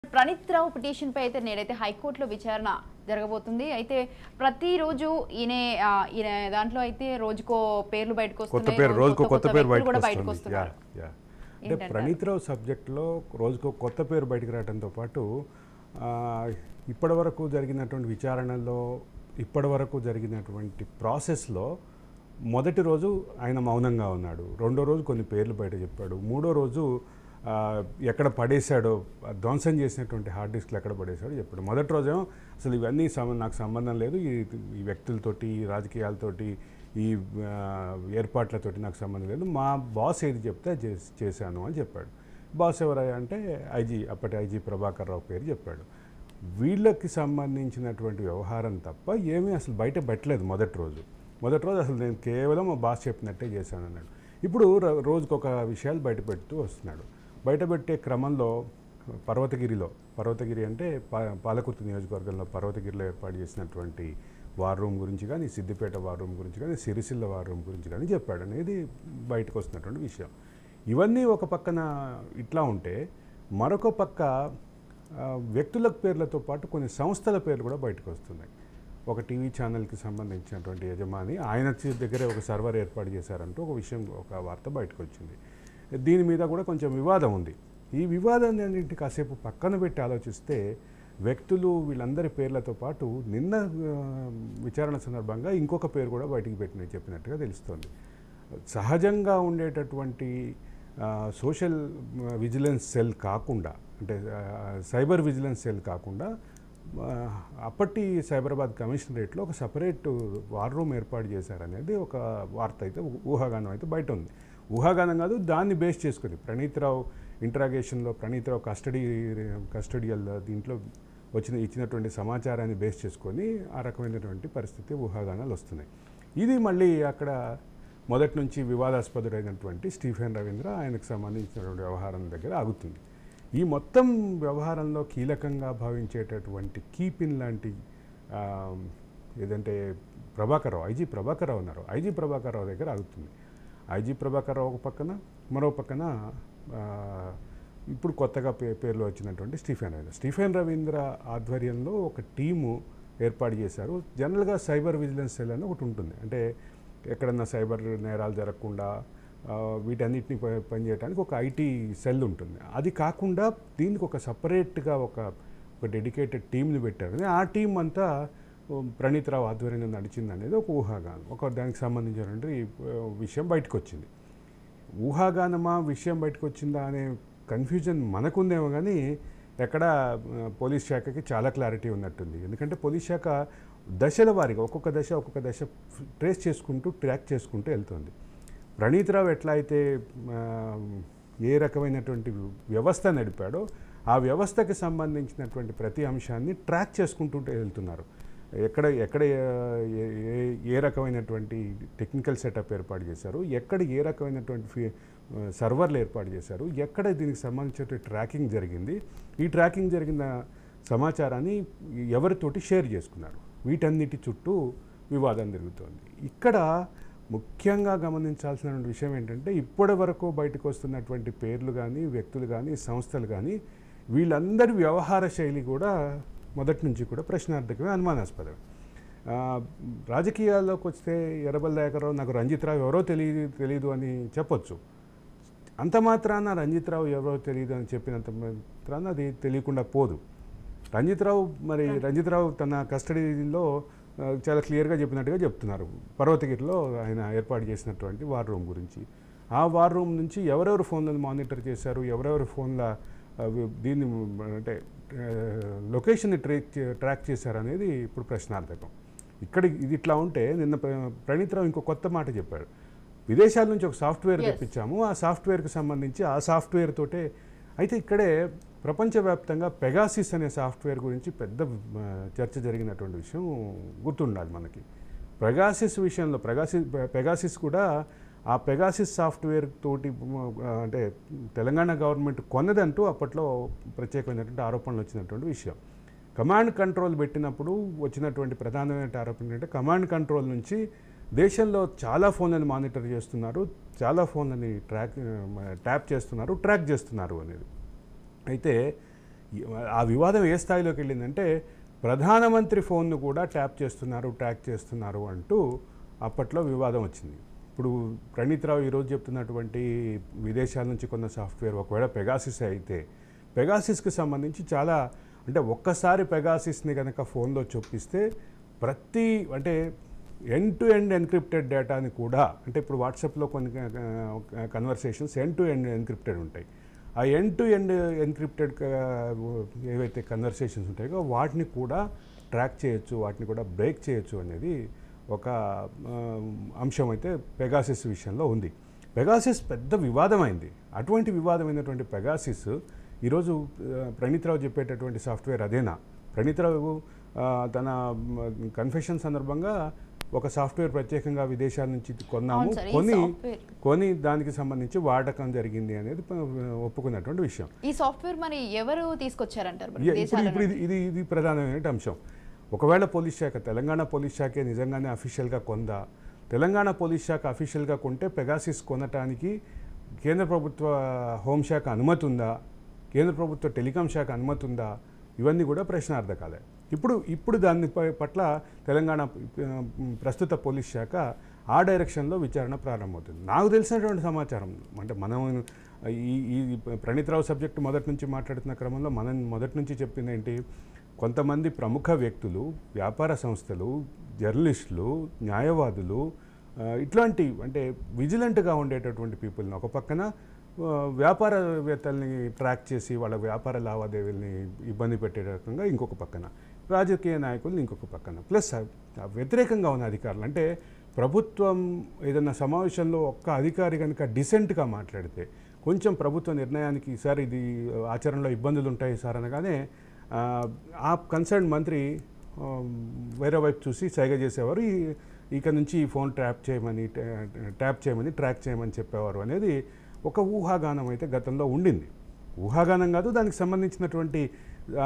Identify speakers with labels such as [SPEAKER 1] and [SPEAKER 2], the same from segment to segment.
[SPEAKER 1] ప్రణీత్ రావు petition పై అయితే నేడైతే హైకోర్టులో విచారణ జరగబోతుంది అయితే ప్రతిరోజు ఈయన ఆ, ఈయన దాంట్లో అయితే రోజుకో పేర్లు బయటకు
[SPEAKER 2] కొత్త
[SPEAKER 1] వస్తున్నాయి
[SPEAKER 2] పేరు రోజుకో కొత్త పేరు
[SPEAKER 1] వ్యక్తులు కూడా
[SPEAKER 2] బయటకు
[SPEAKER 1] బయటకు
[SPEAKER 2] వస్తుంది యా
[SPEAKER 1] వస్తున్నారు
[SPEAKER 2] యా అంటే
[SPEAKER 1] ఏంటంటారు?
[SPEAKER 2] ప్రణీత్ రావు సబ్జెక్ట్లో రోజుకో కొత్త పేరు బయటకు రావడంతో పాటు ఆ, ఇప్పటి వరకు జరిగినటువంటి విచారణలో ఇప్పటి వరకు జరిగినటువంటి ప్రాసెస్లో మొదటి రోజు ఆయన మౌనంగా ఉన్నాడు రెండో రోజు కొన్ని పేర్లు బయట చెప్పాడు మూడో రోజు ఆ, ఎక్కడ పడేశాడో ఆ ధ్వంసం చేసినటువంటి హార్డ్ డిస్క్లు ఎక్కడ పడేశాడో చెప్పాడు మొదటి రోజేమో అసలు ఇవన్నీ సమ నాకు సంబంధం లేదు ఈ ఈ వ్యక్తులతోటి ఈ రాజకీయాలతోటి ఈ ఆ, ఏర్పాట్లతోటి నాకు సంబంధం లేదు మా బాస్ ఏది చెప్తే అది చేస్- చేశాను అని చెప్పాడు బాస్ ఎవరయ్యా అంటే ఐజీ అప్పటి ఐజీ ప్రభాకర్ రావు పేరు చెప్పాడు వీళ్ళకి సంబంధించినటువంటి వ్యవహారం తప్ప ఏమీ అసలు బయట పెట్టలేదు మొదటి రోజు మొదటి రోజు అసలు నేను కేవలం మా బాస్ చెప్పినట్టే చేశాను అన్నాడు ఇప్పుడు ర- రోజుకొక విషయాలు బయట పెడుతూ వస్తున్నాడు బయట పెట్టే క్రమంలో పర్వతగిరిలో పర్వతగిరి అంటే పా పాలకుర్తి నియోజకవర్గంలో పర్వతగిరిలో ఏర్పాటు చేసినటువంటి వార్ రూమ్ గురించి కానీ సిద్దిపేట వార్ రూమ్ గురించి కానీ సిరిసిల్ల వార్ రూమ్ గురించి కానీ చెప్పాడు అనేది బయటకు వస్తున్నటువంటి విషయం ఇవన్నీ ఒక పక్కన ఇట్లా ఉంటే మరొక పక్క ఆ, వ్యక్తుల పేర్లతో పాటు కొన్ని సంస్థల పేర్లు కూడా బయటకు వస్తున్నాయి ఒక టీవీ ఛానల్కి సంబంధించినటువంటి యజమాని ఆయన చే- దగ్గరే ఒక సర్వర్ ఏర్పాటు చేశారంటూ ఒక విషయం ఒక వార్త బయటకు వచ్చింది దీని మీద కూడా కొంచెం వివాదం ఉంది ఈ వివాదాన్ని అన్నింటి కాసేపు పక్కన పెట్టి ఆలోచిస్తే వ్యక్తులు వీళ్ళందరి పేర్లతో పాటు నిన్న ఆ, విచారణ సందర్భంగా ఇంకొక పేరు కూడా బయటికి పెట్టిన చెప్పినట్టుగా తెలుస్తోంది సహజంగా ఉండేటటువంటి ఆ, సోషల్ విజిలెన్స్ సెల్ కాకుండా అంటే ఆ, సైబర్ విజిలెన్స్ సెల్ కాకుండా ఆ, అప్పటి సైబరాబాద్ కమిషనరేట్లో ఒక సపరేట్ వార్ రూమ్ ఏర్పాటు చేశారనేది ఒక వార్త అయితే ఊహాగానం అయితే బయట ఉంది ఊహాగానం కాదు దాన్ని బేస్ చేసుకుని ప్రణీత్ రావు ఇంట్రాగేషన్లో ప్రణీత్ రావు కస్టడీ కస్టడియల్ దీంట్లో వచ్చిన ఇచ్చినటువంటి సమాచారాన్ని బేస్ చేసుకొని ఆ రకమైనటువంటి పరిస్థితి ఊహాగానాలు వస్తున్నాయి ఇది మళ్ళీ అక్కడ మొదటి నుంచి వివాదాస్పదుడైనటువంటి స్టీఫెన్ రవీంద్ర ఆయనకు సంబంధించినటువంటి వ్యవహారం దగ్గర ఆగుతుంది ఈ మొత్తం వ్యవహారంలో కీలకంగా భావించేటటువంటి కీపిన్ లాంటి ఆ, ఏదంటే ప్రభాకర్ రావు ఐజీ ప్రభాకర్ రావు ఉన్నారు ఐజీ ప్రభాకర్ రావు దగ్గర ఆగుతుంది ఐజీ ప్రభాకర్ రావు ఒక పక్కన మరో పక్కన ఆ, ఇప్పుడు కొత్తగా పే పేర్లు వచ్చినటువంటి స్టీఫెన్ రవీంద్ర స్టీఫెన్ రవీంద్ర ఆధ్వర్యంలో ఒక టీము ఏర్పాటు చేశారు జనరల్గా సైబర్ విజిలెన్స్ సెల్ అని ఒకటి ఉంటుంది అంటే ఎక్కడన్నా సైబర్ నేరాలు జరగకుండా ఆ, వీటన్నిటిని ప- పనిచేయడానికి ఒక ఐటీ సెల్ ఉంటుంది అది కాకుండా దీనికి ఒక సపరేట్గా ఒక ఒక డెడికేటెడ్ టీంని పెట్టారు ఆ టీం అంతా ఉమ్, ప్రణీత్ రావు ఆధ్వర్యంలో నడిచింది అనేది ఒక ఊహాగానం ఒక దానికి సంబంధించినటువంటి ఆ, విషయం బయటకు వచ్చింది ఊహాగానమా విషయం బయటకు వచ్చిందా అనే కన్ఫ్యూజన్ మనకుందేమో కానీ ఎక్కడ ఆ, పోలీస్ శాఖకి చాలా క్లారిటీ ఉన్నట్టుంది ఎందుకంటే పోలీస్ శాఖ దశల వారీగా ఒక్కొక్క దశ ఒక్కొక్క దశ ట్రేస్ చేసుకుంటూ ట్రాక్ చేసుకుంటూ వెళ్తుంది ప్రణీత్ రావు ఎట్లా అయితే ఆ, ఏ రకమైనటువంటి వ్యవస్థ నడిపాడో ఆ వ్యవస్థకి సంబంధించినటువంటి ప్రతి అంశాన్ని ట్రాక్ చేసుకుంటుంటే వెళ్తున్నారు ఎక్కడ ఎక్కడ ఏ- ఏ- ఏ రకమైనటువంటి టెక్నికల్ సెటప్ ఏర్పాటు చేశారు ఎక్కడ ఏ రకమైనటువంటి ఫీ- సర్వర్లు ఏర్పాటు చేశారు ఎక్కడ దీనికి సంబంధించిన ట్రాకింగ్ జరిగింది ఈ ట్రాకింగ్ జరిగిన సమాచారాన్ని ఎవరితోటి షేర్ చేసుకున్నారు వీటన్నిటి చుట్టూ వివాదం జరుగుతోంది ఇక్కడ ముఖ్యంగా గమనించాల్సిన విషయం ఏంటంటే ఇప్పటి వరకు బయటకు వస్తున్నటువంటి పేర్లు కానీ వ్యక్తులు కానీ సంస్థలు కానీ వీళ్ళందరి వ్యవహార శైలి కూడా మొదటి నుంచి కూడా ప్రశ్నార్థకమే అనుమానాస్పదమే ఆ, రాజకీయాల్లోకి వస్తే ఎర్రబల్ దయాకర్రావు నాకు రంజిత్ రావు ఎవరో తెలియదు తెలియదు అని చెప్పొచ్చు అంత మాత్రాన రంజిత్ రావు ఎవరో తెలియదు అని చెప్పినంత మాత్రాన అది తెలియకుండా పోదు రంజిత్ రావు మరి రంజిత్ రావు తన కస్టడీలో ఆ, చాలా క్లియర్గా చెప్పినట్టుగా చెప్తున్నారు పర్వతగిరిలో ఆయన ఏర్పాటు చేసినటువంటి వార్ రూమ్ గురించి ఆ వార్ రూమ్ నుంచి ఎవరెవరు ఫోన్లను మానిటర్ చేశారు ఎవరెవరు ఫోన్ల ఆ, వి- దీన్ని అంటే ఆ, లొకేషన్ని ట్రాక్ చే- ట్రాక్ చేశారు అనేది ఇప్పుడు ప్రశ్నార్థకం ఇక్కడ ఇది ఇట్లా ఉంటే నిన్న ప్ర- ప్రణీత్ రావు ఇంకో కొత్త మాట చెప్పాడు విదేశాల నుంచి ఒక సాఫ్ట్వేర్
[SPEAKER 1] Yes.
[SPEAKER 2] తెప్పించాము ఆ సాఫ్ట్వేర్కి సంబంధించి ఆ సాఫ్ట్వేర్ తోటే అయితే ఇక్కడే ప్రపంచవ్యాప్తంగా పెగాసిస్ అనే సాఫ్ట్వేర్ గురించి పెద్ద ఆ, చర్చ జరిగినటువంటి విషయం గుర్తుండాలి మనకి పెగాసిస్ విషయంలో పెగాసిస్ పెగాసిస్ కూడా ఆ పెగాసిస్ సాఫ్ట్వేర్ తోటి ఆ, అంటే తెలంగాణ గవర్నమెంట్ కొన్నదంటూ అప్పట్లో ప్రత్యేకమైనటువంటి ఆరోపణలు వచ్చినటువంటి విషయం కమాండ్ కంట్రోల్ పెట్టినప్పుడు వచ్చినటువంటి ప్రధానమైన ఆరోపణ ఏంటంటే కమాండ్ కంట్రోల్ నుంచి దేశంలో చాలా ఫోన్లను మానిటర్ చేస్తున్నారు చాలా ఫోన్లని ట్రాక్ ట్యాప్ చేస్తున్నారు ట్రాక్ చేస్తున్నారు అనేది అయితే ఈ- ఆ వివాదం ఏ స్థాయిలోకి వెళ్ళిందంటే ప్రధానమంత్రి ఫోన్ను కూడా ట్యాప్ చేస్తున్నారు ట్రాక్ చేస్తున్నారు అంటూ అప్పట్లో వివాదం వచ్చింది ఇప్పుడు ప్రణీత్ రావు ఈరోజు చెప్తున్నటువంటి విదేశాల నుంచి కొన్న సాఫ్ట్వేర్ ఒకవేళ పెగాసిస్ అయితే పెగాసిస్కి సంబంధించి చాలా అంటే ఒక్కసారి పెగాసిస్ని కనుక ఫోన్లో చొప్పిస్తే ప్రతి అంటే ఎండ్ టు ఎండ్ ఎన్క్రిప్టెడ్ డేటాని కూడా అంటే ఇప్పుడు వాట్సాప్లో కొన్ని conversations end to end encrypted ఉంటాయి ఆ ఎండ్ టు ఎండ్ ఎన్క్రిప్టెడ్ ఏవైతే కన్వర్సేషన్స్ ఉంటాయో వాటిని కూడా ట్రాక్ చేయొచ్చు వాటిని కూడా బ్రేక్ చేయొచ్చు అనేది ఒక ఆ, అంశం అయితే పెగాసిస్ విషయంలో ఉంది పెగాసిస్ పెద్ద వివాదమైంది అటువంటి వివాదమైనటువంటి పెగాసిస్ ఈరోజు ఆ, ప్రణీత్ రావు చెప్పేటటువంటి సాఫ్ట్వేర్ అదేనా ప్రణీత్ రావు ఆ, తన కన్ఫెషన్ సందర్భంగా ఒక సాఫ్ట్వేర్ ప్రత్యేకంగా విదేశాల నుంచి కొన్నాము
[SPEAKER 1] అవును సార్, ఈ
[SPEAKER 2] కొని
[SPEAKER 1] సాఫ్ట్వేర్.
[SPEAKER 2] కొని దానికి సంబంధించి వాడకం జరిగింది అనేది ప- ఒప్పుకున్నటువంటి విషయం
[SPEAKER 1] ఈ సాఫ్ట్వేర్ మరి ఎవరు తీసుకొచ్చారంటారు మరి
[SPEAKER 2] ఇ- ఇప్పుడు
[SPEAKER 1] విదేశాల
[SPEAKER 2] ఇప్పుడు ఇది ఇది ఇది ప్రధానమైన అంశం ఒకవేళ పోలీస్ శాఖ తెలంగాణ పోలీస్ శాఖే నిజంగానే అఫీషియల్గా కొందా తెలంగాణ పోలీస్ శాఖ అఫీషియల్గా కొంటే పెగాసిస్ కొనటానికి కేంద్ర ప్రభుత్వ హోంశాఖ అనుమతి ఉందా కేంద్ర ప్రభుత్వ టెలికాం శాఖ అనుమతి ఉందా ఇవన్నీ కూడా ప్రశ్నార్థకాలే ఇప్పుడు ఇప్పుడు దాని ప- పట్ల తెలంగాణ ఆ, ప్రస్తుత పోలీస్ శాఖ ఆ డైరెక్షన్లో విచారణ ప్రారంభమవుతుంది నాకు తెలిసినటువంటి సమాచారం అంటే మనం ఈ ఈ ప్రణీత్ రావు సబ్జెక్ట్ మొదటి నుంచి మాట్లాడుతున్న క్రమంలో మనం మొదటి నుంచి చెప్పింది ఏంటి కొంతమంది ప్రముఖ వ్యక్తులు వ్యాపార సంస్థలు జర్నలిస్టులు న్యాయవాదులు ఆ, ఇట్లాంటి అంటే విజిలెంట్గా ఉండేటటువంటి పీపుల్ని ఒక పక్కన ఆ, వ్యాపారవేత్తల్ని ట్రాక్ చేసి వాళ్ళ వ్యాపార లావాదేవీల్ని ఇబ్బంది పెట్టే రకంగా ఇంకొక పక్కన రాజకీయ నాయకుల్ని ఇంకొక పక్కన ప్లస్ ఆ- ఆ వ్యతిరేకంగా ఉన్న అధికారులు అంటే ప్రభుత్వం ఏదైనా సమావేశంలో ఒక్క అధికారి కనుక డిసెంట్గా మాట్లాడితే కొంచెం ప్రభుత్వ నిర్ణయానికి సార్ ఇది ఆచరణలో ఇబ్బందులు ఉంటాయి సార్ అనగానే ఆ, ఆ కన్సర్న్ మంత్రి ఆ, వేరే వైపు చూసి సైగ చేసేవారు ఈ ఇక నుంచి ఈ ఫోన్ ట్యాప్ చేయమని ట్యా- ట్యాప్ చేయమని ట్రాక్ చేయమని చెప్పేవారు అనేది ఒక ఊహాగానం అయితే గతంలో ఉండింది ఊహాగానం కాదు దానికి సంబంధించినటువంటి ఆ,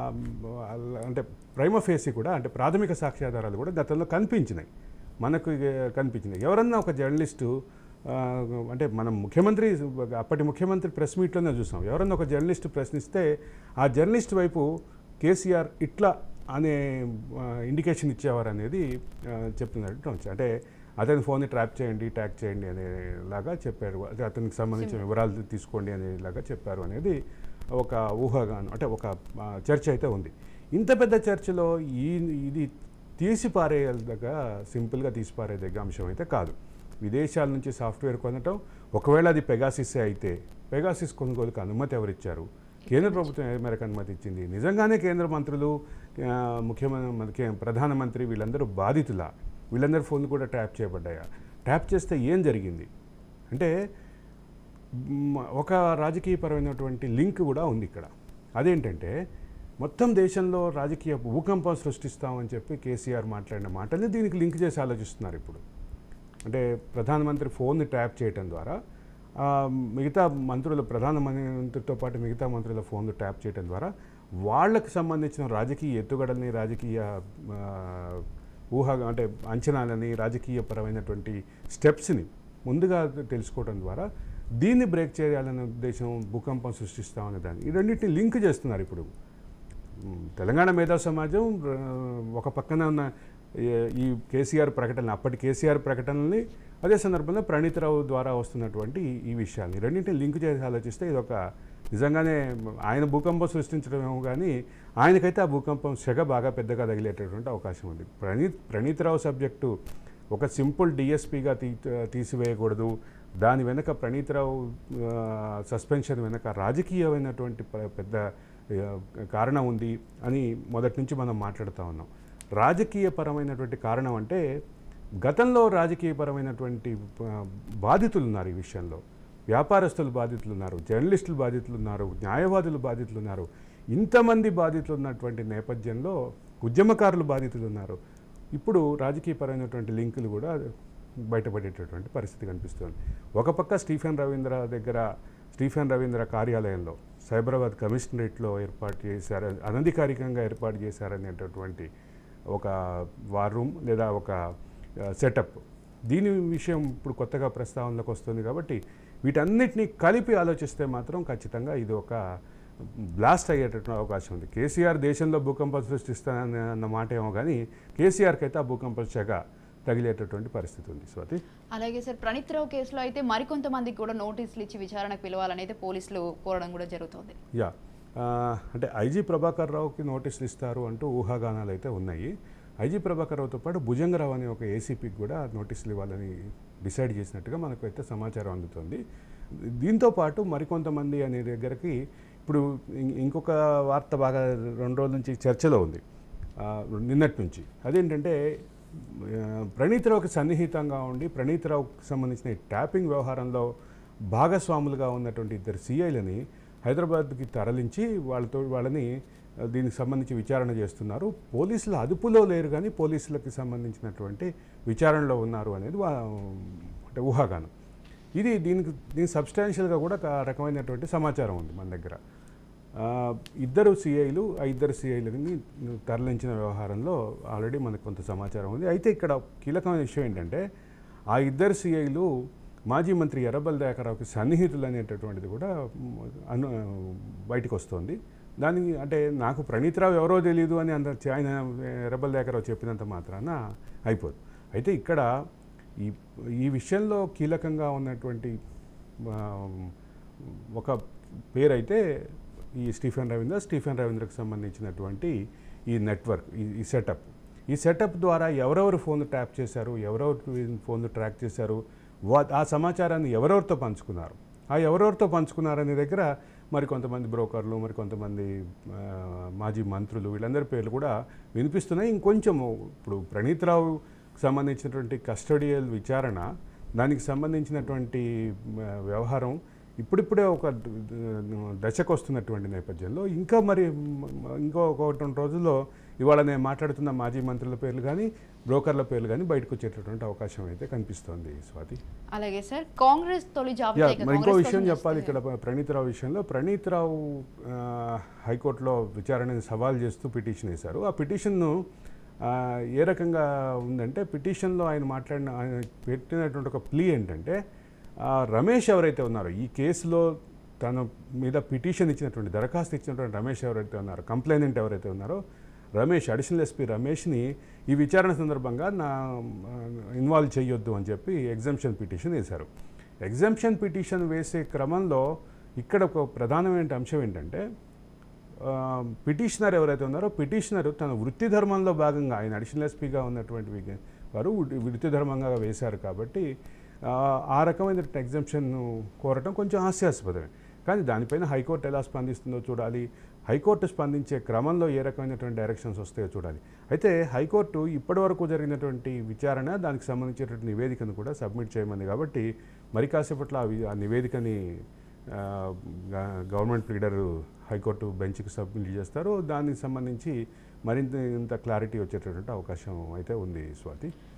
[SPEAKER 2] అంటే ప్రైమ ఫేసి కూడా అంటే ప్రాథమిక సాక్ష్యాధారాలు కూడా గతంలో కనిపించినాయి మనకు ఇక కనిపించినాయి ఎవరన్నా ఒక జర్నలిస్టు ఆ, అంటే మనం ముఖ్యమంత్రి అప్పటి ముఖ్యమంత్రి ప్రెస్ మీట్లోనే చూసాం ఎవరన్నా ఒక జర్నలిస్ట్ ప్రశ్నిస్తే ఆ జర్నలిస్ట్ వైపు కేసీఆర్ ఇట్లా అనే ఇండికేషన్ ఇచ్చేవారు అనేది ఆ, చెప్తున్నట్టు ఉంది. అంటే అతని ఫోన్ని ట్రాప్ చేయండి ట్యాక్ చేయండి అనేలాగా చెప్పారు అదే అతనికి సంబంధించిన వివరాలు తీసుకోండి అనేలాగా చెప్పారు అనేది ఒక ఊహాగానం అంటే ఒక ఆ, చర్చ అయితే ఉంది ఇంత పెద్ద చర్చలో ఈ ఇది తీసి పారేయదగ్గ సింపుల్గా తీసి పారేదగ్గ అంశం అయితే కాదు విదేశాల నుంచి సాఫ్ట్వేర్ కొనటం ఒకవేళ అది పెగాసిస్సే అయితే పెగాసిస్ కొనుగోలుకు అనుమతి ఎవరిచ్చారు కేంద్ర ప్రభుత్వం ఏ మేరకు అనుమతి ఇచ్చింది నిజంగానే కేంద్ర మంత్రులు ఆ, ముఖ్యమంత్రి ప్రధానమంత్రి వీళ్ళందరూ బాధితులా వీళ్ళందరి ఫోన్లు కూడా ట్యాప్ చేయబడ్డాయా ట్యాప్ చేస్తే ఏం జరిగింది అంటే మ్, ఒక రాజకీయపరమైనటువంటి లింక్ కూడా ఉంది ఇక్కడ అదేంటంటే మొత్తం దేశంలో రాజకీయ భూకంపం సృష్టిస్తామని చెప్పి కేసీఆర్ మాట్లాడిన మాటల్ని దీనికి లింక్ చేసి ఆలోచిస్తున్నారు ఇప్పుడు అంటే ప్రధానమంత్రి ఫోన్ని ట్యాప్ చేయటం ద్వారా ఆ, మిగతా మంత్రుల ప్రధానమంత్రితో పాటు మిగతా మంత్రుల ఫోన్లు ట్యాప్ చేయటం ద్వారా వాళ్ళకి సంబంధించిన రాజకీయ ఎత్తుగడల్ని రాజకీయ ఆ, ఊహ అంటే అంచనాలని రాజకీయపరమైనటువంటి స్టెప్స్ని ముందుగా తెలుసుకోవడం ద్వారా దీన్ని బ్రేక్ చేయాలనే ఉద్దేశం భూకంపం సృష్టిస్తామనే దాన్ని ఈ రెండింటిని లింక్ చేస్తున్నారు ఇప్పుడు మ్, తెలంగాణ మేధా సమాజం ర- ఒక పక్కన ఉన్న ఏ- ఈ కేసీఆర్ ప్రకటన అప్పటి కేసీఆర్ ప్రకటనల్ని అదే సందర్భంలో ప్రణీతరావు ద్వారా వస్తున్నటువంటి ఈ- ఈ విషయాల్ని రెండింటిని లింక్ చేసి ఆలోచిస్తే ఇది ఒక నిజంగానే ఆయన భూకంపం సృష్టించడమేమో కానీ ఆయనకైతే ఆ భూకంపం సెగ బాగా పెద్దగా తగిలేటటువంటి అవకాశం ఉంది ప్రణీత్ ప్రణీతరావు సబ్జెక్టు ఒక సింపుల్ డిఎస్పీగా తీ తీసివేయకూడదు దాని వెనక ప్రణీతరావు ఆ, సస్పెన్షన్ వెనక రాజకీయమైనటువంటి ప- పెద్ద ఆ, కారణం ఉంది అని మొదటి నుంచి మనం మాట్లాడుతూ ఉన్నాం రాజకీయపరమైనటువంటి కారణం అంటే గతంలో రాజకీయపరమైనటువంటి ఆ, బాధితులు ఉన్నారు ఈ విషయంలో వ్యాపారస్తులు బాధితులు ఉన్నారు జర్నలిస్టులు బాధితులు ఉన్నారు న్యాయవాదులు బాధితులు ఉన్నారు ఇంతమంది బాధితులు ఉన్నటువంటి నేపథ్యంలో ఉద్యమకారులు బాధితులు ఉన్నారు ఇప్పుడు రాజకీయపరమైనటువంటి లింకులు కూడా బయటపడేటటువంటి పరిస్థితి కనిపిస్తుంది ఒక పక్క స్టీఫెన్ రవీంద్ర దగ్గర స్టీఫెన్ రవీంద్ర కార్యాలయంలో సైబరాబాద్ కమిషనరేట్లో ఏర్పాటు చేశారు అనధికారికంగా ఏర్పాటు చేశారనేటటువంటి ఒక వార్ రూమ్ లేదా ఒక సెటప్ దీని విషయం ఇప్పుడు కొత్తగా ప్రస్తావనలోకి వస్తుంది కాబట్టి వీటన్నిటినీ కలిపి ఆలోచిస్తే మాత్రం ఖచ్చితంగా ఇది ఒక బ్లాస్ట్ అయ్యేటటువంటి అవకాశం ఉంది కేసీఆర్ దేశంలో భూకంపం సృష్టిస్తానన్న అన్న మాట ఏమో కానీ కేసీఆర్కి అయితే ఆ భూకంప శాఖ తగిలేటటువంటి పరిస్థితి ఉంది స్వాతి
[SPEAKER 1] అలాగే సార్ ప్రణీత్ రావు కేసులో అయితే మరికొంతమందికి కూడా నోటీసులు ఇచ్చి విచారణకు పిలవాలని అయితే పోలీసులు కోరడం కూడా జరుగుతుంది
[SPEAKER 2] యా ఆ, అంటే ఐజీ ప్రభాకర్ రావుకి నోటీసులు ఇస్తారు అంటూ ఊహాగానాలు అయితే ఉన్నాయి ఐజీ ప్రభాకర్ రావుతో పాటు భుజంగరావు అనే ఒక ఏసీపీకి కూడా నోటీసులు ఇవ్వాలని డిసైడ్ చేసినట్టుగా మనకు అయితే సమాచారం అందుతుంది దీంతో పాటు మరికొంతమంది అనే దగ్గరికి ఇప్పుడు ఇం- ఇంకొక వార్త బాగా రెండు రోజుల నుంచి చర్చలో ఉంది ఆ, నిన్నటి నుంచి అదేంటంటే ఆ, ప్రణీతరావుకి సన్నిహితంగా ఉండి ప్రణీతరావుకి సంబంధించిన ఈ ట్యాపింగ్ వ్యవహారంలో భాగస్వాములుగా ఉన్నటువంటి ఇద్దరు సిఐలని హైదరాబాద్కి తరలించి వాళ్ళతో వాళ్ళని ఆ, దీనికి సంబంధించి విచారణ చేస్తున్నారు పోలీసులు అదుపులో లేరు కానీ పోలీసులకు సంబంధించినటువంటి విచారణలో ఉన్నారు అనేది వా- అంటే ఊహాగానం ఇది దీనికి దీనికి సబ్స్టాన్షియల్గా కూడా ఒక రకమైనటువంటి సమాచారం ఉంది మన దగ్గర ఆ, ఇద్దరు సిఐలు ఆ ఇద్దరు సిఐలని తరలించిన వ్యవహారంలో ఆల్రెడీ మనకు కొంత సమాచారం ఉంది అయితే ఇక్కడ కీలకమైన విషయం ఏంటంటే ఆ ఇద్దరు సిఐలు మాజీ మంత్రి ఎర్రబల్ దయాకరావుకి సన్నిహితులు అనేటటువంటిది కూడా మ్, అను బయటకు వస్తుంది దానికి అంటే నాకు ప్రణీత్రావు ఎవరో తెలియదు అని అంత ఆయన ఎర్రబల్ దయాకరావు చెప్పినంత మాత్రాన అయిపోదు అయితే ఇక్కడ ఈ ఈ విషయంలో కీలకంగా ఉన్నటువంటి ఆ, ఒక పేరైతే ఈ స్టీఫెన్ రవీంద్ర స్టీఫెన్ రవీంద్రకు సంబంధించినటువంటి ఈ నెట్వర్క్ ఈ ఈ సెటప్ ఈ సెటప్ ద్వారా ఎవరెవరు ఫోన్ ట్యాప్ చేశారు ఎవరెవరు ఫోన్ ట్రాక్ చేశారు వా ఆ సమాచారాన్ని ఎవరెవరితో పంచుకున్నారు ఆ ఎవరెవరితో పంచుకున్నారనే దగ్గర మరి కొంతమంది బ్రోకర్లు మరి కొంతమంది ఆ, మాజీ మంత్రులు వీళ్ళందరి పేర్లు కూడా వినిపిస్తున్నాయి ఇంకొంచెం ఇప్పుడు ప్రణీత్ రావు సంబంధించినటువంటి కస్టడియల్ విచారణ దానికి సంబంధించినటువంటి ఆ, వ్యవహారం ఇప్పుడిప్పుడే ఒక ద- ద- దశకు వస్తున్నటువంటి నేపథ్యంలో ఇంకా మరి మ- ఇంకో ఒకటి రెండు రోజుల్లో ఇవాళ నేను మాట్లాడుతున్న మాజీ మంత్రుల పేర్లు కానీ బ్రోకర్ల పేర్లు కానీ బయటకు వచ్చేటటువంటి అవకాశం అయితే కనిపిస్తోంది స్వాతి
[SPEAKER 1] అలాగే సార్ కాంగ్రెస్ తొలి
[SPEAKER 2] యా
[SPEAKER 1] జాబితా ఇక
[SPEAKER 2] మరి ఇంకో
[SPEAKER 1] కాంగ్రెస్
[SPEAKER 2] విషయం
[SPEAKER 1] కోసం
[SPEAKER 2] చెప్పాలి
[SPEAKER 1] చూస్తే-
[SPEAKER 2] ఇక్కడ ప్రణీతరావు విషయంలో ప్రణీతరావు ఆ, హైకోర్టులో విచారణని సవాల్ చేస్తూ పిటిషన్ వేశారు ఆ పిటిషన్ను ఆ, ఏ రకంగా ఉందంటే పిటిషన్లో ఆయన మాట్లాడిన ఆయన పెట్టినటువంటి ఒక ప్లీ ఏంటంటే ఆ, రమేష్ ఎవరైతే ఉన్నారో ఈ కేసులో తన మీద పిటిషన్ ఇచ్చినటువంటి దరఖాస్తు ఇచ్చినటువంటి రమేష్ ఎవరైతే ఉన్నారో కంప్లైనెంట్ ఎవరైతే ఉన్నారో రమేష్ అడిషనల్ ఎస్పీ రమేష్ని ఈ విచారణ సందర్భంగా నా ఇన్వాల్వ్ చేయొద్దు అని చెప్పి ఎగ్జామ్షన్ పిటిషన్ వేశారు ఎగ్జామ్షన్ పిటిషన్ వేసే క్రమంలో ఇక్కడ ఒక ప్రధానమైన అంశం ఏంటంటే ఆ, పిటిషనర్ ఎవరైతే ఉన్నారో పిటిషనర్ తన వృత్తి ధర్మంలో భాగంగా ఆయన అడిషనల్ ఎస్పీగా ఉన్నటువంటి వి- వారు వృత్తి- వృత్తి ధర్మంగా వేశారు కాబట్టి ఆ, ఆ రకమైన ఎగ్జామ్షన్ కోరటం కొంచెం హాస్యాస్పదమే కానీ దానిపైన హైకోర్టు ఎలా స్పందిస్తుందో చూడాలి హైకోర్టు స్పందించే క్రమంలో ఏ రకమైనటువంటి డైరెక్షన్స్ వస్తాయో చూడాలి అయితే హైకోర్టు ఇప్పటివరకు జరిగినటువంటి విచారణ దానికి సంబంధించినటువంటి నివేదికను కూడా సబ్మిట్ చేయమంది కాబట్టి మరి కాసేపట్లో ఆ వి- ఆ నివేదికని ఆ, గ- గవర్నమెంట్ లీడర్ హైకోర్టు బెంచ్కి సబ్మిట్ చేస్తారు దానికి సంబంధించి మరింత ఇంత క్లారిటీ వచ్చేటటువంటి అవకాశం అయితే ఉంది స్వాతి